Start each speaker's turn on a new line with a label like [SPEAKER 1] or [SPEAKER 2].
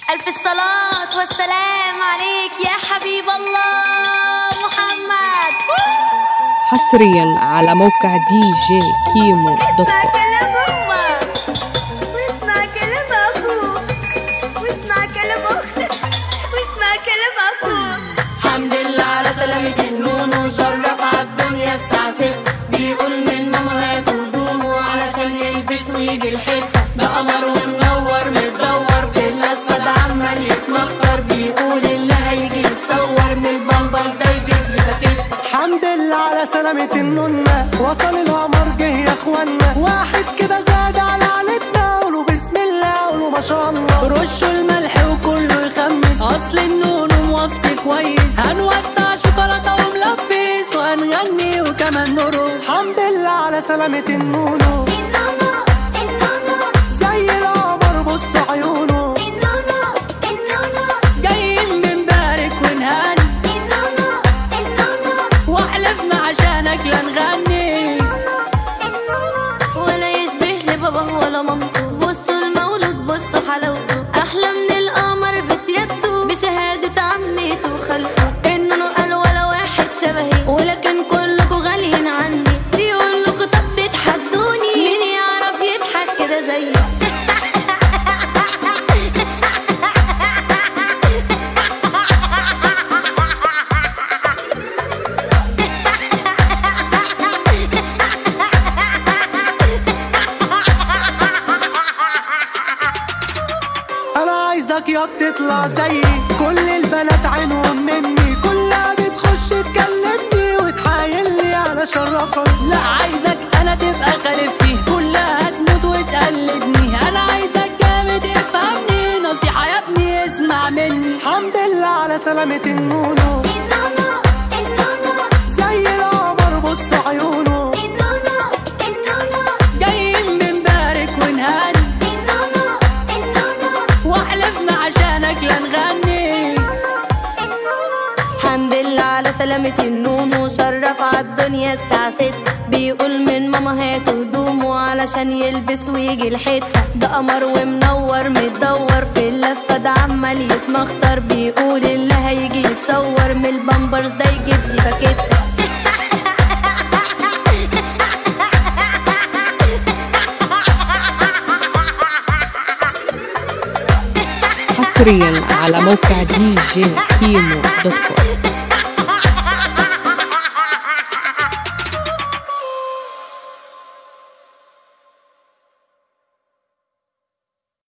[SPEAKER 1] ألف الصلاة والسلام عليك يا حبيب الله محمد
[SPEAKER 2] حصريا على موقع دي جي كيمو دوت
[SPEAKER 1] اسمع
[SPEAKER 2] كوم
[SPEAKER 1] كلام أمك واسمع كلام أخوك واسمع كلام أختك واسمع كلام أخوك
[SPEAKER 3] الحمد لله على سلامة النون وشرف عالدنيا الساعة ست بيقول من ماما هاتوا هدومه علشان يلبس ويجي الحتة ده قمر ومنور متدور في اللفة ده عمال يتمخطر بيقول اللي هيجي يتصور من البامبرز ده يجيب لي باكيت
[SPEAKER 4] الحمد لله على سلامة النونة وصل القمر جه يا اخوانا واحد كده زاد على عيلتنا قولوا بسم الله قولوا ما شاء الله
[SPEAKER 5] رشوا الملح وكله يخمس اصل النون موصي كويس هنوسع شوكولاته وملبس وهنغني وكمان نرقص
[SPEAKER 4] الحمد لله على سلامة النونو زي القمر بص عيونه
[SPEAKER 5] جايين بنبارك ونهني واحلفنا عشانك لا نغني
[SPEAKER 1] ولا يشبه لبابا ولا مامته بصوا المولود بصوا حلاوته احلى من القمر بسيادته بشهادة عمته وخالته انه قال ولا واحد شبهي ولكن كلكوا غاليين عني بيقول لكوا طب تتحدوني مين يعرف يضحك كده زيي
[SPEAKER 4] انا عايزك يا تطلع زيي كل البنات عينهم مني كلها بتخش تكلمني وتحايلني على شرفك
[SPEAKER 5] لا عايزك انا تبقى خليفتي كلها هتموت وتقلدني انا عايزك جامد افهمني نصيحة يا ابني اسمع مني
[SPEAKER 4] الحمد لله على سلامة النونو زي القمر بص عيونه
[SPEAKER 5] جايين بنبارك ونهني واحلفنا عشانك لا نغني
[SPEAKER 1] الحمد لله على سلامة النوم وشرف عالدنيا الساعة ست بيقول من ماما هاتوا هدومه علشان يلبس ويجي الحتة ده قمر ومنور متدور في اللفة ده عمال يتمخطر بيقول اللي هيجي يتصور من البامبرز ده يجيب لي باكيت
[SPEAKER 2] حصريا على موقع دي جي كيمو دوت كوم